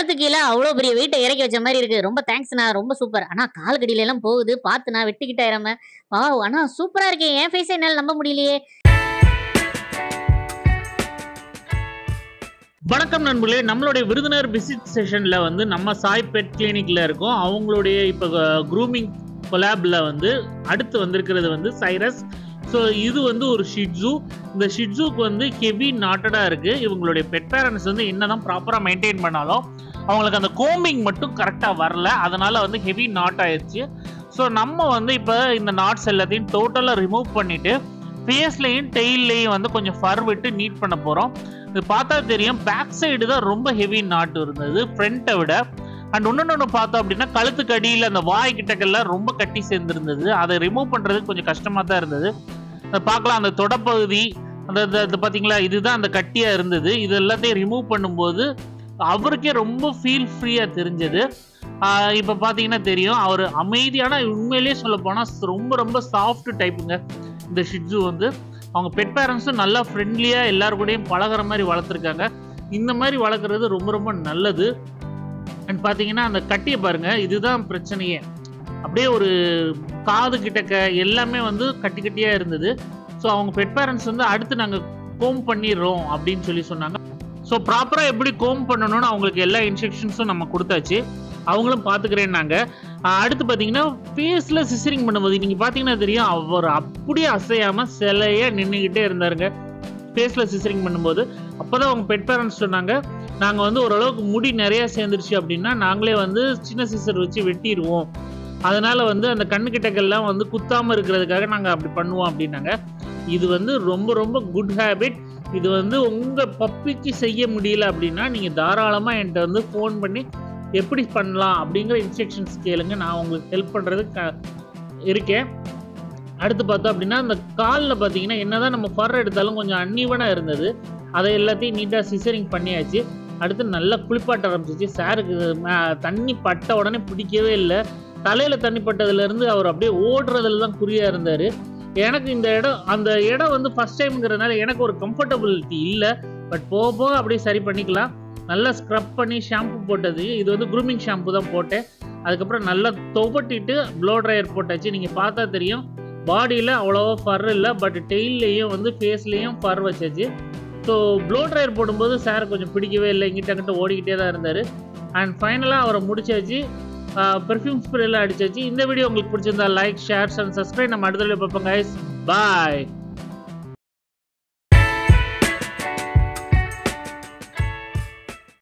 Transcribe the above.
கழுத்து கீழே அவ்வளோ பெரிய வெயிட்டை இறக்கி வச்ச மாதிரி இருக்கு ரொம்ப தேங்க்ஸ்ண்ணா ரொம்ப சூப்பர் ஆனா கால் கடியில எல்லாம் போகுது பார்த்து நான் வெட்டிக்கிட்டாயிராம வா ஆனா சூப்பரா இருக்கே என் ஃபேஸை என்னால நம்ப முடியலையே வணக்கம் நண்பர்களே நம்மளுடைய விருதுநகர் விசிட் செஷன்ல வந்து நம்ம சாய் பெட் கிளினிக்ல இருக்கோம் அவங்களுடைய இப்போ க்ரூமிங் கொலாப்ல வந்து அடுத்து வந்திருக்கிறது வந்து சைரஸ் ஸோ இது வந்து ஒரு ஷிட்ஸு இந்த ஷிட்ஸுக்கு வந்து ஹெவி நாட்டடாக இருக்கு இவங்களுடைய பெட் பேரண்ட்ஸ் வந்து என்னதான் ப்ராப்பராக மெயின்டைன் பண்ணாலும் அவங்களுக்கு அந்த கோம்பிங் மட்டும் கரெக்டாக வரல அதனால வந்து ஹெவி நாட் ஆயிடுச்சு ஸோ நம்ம வந்து இப்போ இந்த நாட்ஸ் எல்லாத்தையும் டோட்டலாக ரிமூவ் பண்ணிட்டு ஃபேஸ்லையும் டெய்லையும் வந்து கொஞ்சம் ஃபர் விட்டு நீட் பண்ண போகிறோம் இது பார்த்தா தெரியும் பேக் சைடு தான் ரொம்ப ஹெவி நாட்டு இருந்தது ஃப்ரண்ட்டை விட அண்ட் இன்னொன்று பார்த்தோம் அப்படின்னா கழுத்துக்கு அடியில் அந்த வாய் கிட்டக்கெல்லாம் ரொம்ப கட்டி சேர்ந்துருந்தது அதை ரிமூவ் பண்ணுறதுக்கு கொஞ்சம் கஷ்டமாக தான் இருந்தது அதை பார்க்கலாம் அந்த தொடப்பகுதி அந்த இந்த- இந்த பார்த்தீங்களா இதுதான் அந்த கட்டியாக இருந்தது இது எல்லாத்தையும் ரிமூவ் பண்ணும்போது அவருக்கே ரொம்ப ஃபீல் ஃப்ரீயாக தெரிஞ்சது இப்போ பார்த்தீங்கன்னா தெரியும் அவர் அமைதியான உண்மையிலேயே சொல்ல போனால் ரொம்ப ரொம்ப சாஃப்ட் டைப்புங்க இந்த ஷிட்ஸு வந்து அவங்க பெட் பேரண்ட்ஸும் நல்லா ஃப்ரெண்ட்லியாக எல்லாரு கூடயும் பழகுற மாதிரி வளர்த்துருக்காங்க இந்த மாதிரி வளர்க்குறது ரொம்ப ரொம்ப நல்லது அண்ட் பார்த்தீங்கன்னா அந்த கட்டியை பாருங்க இதுதான் பிரச்சனையே அப்படியே ஒரு காது கிட்டக்க எல்லாமே வந்து கட்டி கட்டியாக இருந்தது ஸோ அவங்க பெட் பேரண்ட்ஸ் வந்து அடுத்து நாங்கள் கோம் பண்ணிடுறோம் அப்படின்னு சொல்லி சொன்னாங்க ஸோ ப்ராப்பராக எப்படி கோம் பண்ணணும்னு அவங்களுக்கு எல்லா இன்ஸ்ட்ரக்ஷன்ஸும் நம்ம கொடுத்தாச்சு அவங்களும் பார்த்துக்கிறேன்னாங்க ஆஹ் அடுத்து பார்த்தீங்கன்னா ஃபேஸில் சிசரிங் பண்ணும்போது நீங்கள் பார்த்தீங்கன்னா தெரியும் அவர் அப்படியே அசையாமல் சிலையாக நின்றுக்கிட்டே இருந்தாருங்க ஃபேஸில் சிசரிங் பண்ணும்போது அப்போ தான் அவங்க பெட் பேரண்ட்ஸ் சொன்னாங்க நாங்கள் வந்து ஓரளவுக்கு முடி நிறைய சேர்ந்துருச்சு அப்படின்னா நாங்களே வந்து சின்ன சிசர் வச்சு வெட்டிடுவோம் அதனால வந்து அந்த கண்ணு கிட்டக்கெல்லாம் வந்து குத்தாமல் இருக்கிறதுக்காக நாங்கள் அப்படி பண்ணுவோம் அப்படின்னாங்க இது வந்து ரொம்ப ரொம்ப குட் ஹேபிட் இது வந்து உங்கள் பப்பிக்கு செய்ய முடியல அப்படின்னா நீங்கள் தாராளமாக என்கிட்ட வந்து ஃபோன் பண்ணி எப்படி பண்ணலாம் அப்படிங்கிற இன்ஸ்ட்ரக்ஷன்ஸ் கேளுங்க நான் உங்களுக்கு ஹெல்ப் பண்ணுறதுக்கு இருக்கேன் அடுத்து பார்த்தோம் அப்படின்னா அந்த காலில் பார்த்தீங்கன்னா என்னதான் நம்ம ஃபர் எடுத்தாலும் கொஞ்சம் அன்னிவனாக இருந்தது அதை எல்லாத்தையும் நீட்டாக சிசரிங் பண்ணியாச்சு அடுத்து நல்லா குளிப்பாட்ட ஆரம்பிச்சிச்சு சாருக்கு மே- தண்ணி பட்ட உடனே பிடிக்கவே இல்லை தலையில் தண்ணி பட்டதுலேருந்து அவர் அப்படியே ஓடுறதுல தான் குறியாக இருந்தார் எனக்கு இந்த இடம் அந்த இடம் வந்து ஃபர்ஸ்ட் டைம்ங்கிறதுனால எனக்கு ஒரு கம்ஃபர்டபிலிட்டி இல்லை பட் போக போக அப்படியே சரி பண்ணிக்கலாம் நல்லா ஸ்க்ரப் பண்ணி ஷாம்பு போட்டது இது வந்து க்ரூமிங் ஷாம்பு தான் போட்டேன் அதுக்கப்புறம் நல்லா துவட்டிட்டு ப்ளோ ட்ரையர் போட்டாச்சு நீங்கள் பார்த்தா தெரியும் பாடியில் அவ்வளோவா ஃபர் இல்லை பட் டெய்ல்லையும் வந்து ஃபேஸ்லேயும் ஃபர் வச்சாச்சு ஸோ ப்ளோ ட்ரையர் போடும்போது சார் கொஞ்சம் பிடிக்கவே இல்லை இங்கிட்ட அங்கிட்ட ஓடிக்கிட்டே தான் இருந்தார் அண்ட் ஃபைனலாக அவரை முடிச்சாச்சு பெர்ஃப்யூம் ஸ்ப்ரேலாம் அடிச்சாச்சு இந்த வீடியோ உங்களுக்கு பிடிச்சிருந்தா லைக் ஷேர்ஸ் அண்ட் சப்ஸ்கிரைப் நம்ம அடுத்த வீடியோ பார்ப்போம் கைஸ் பாய்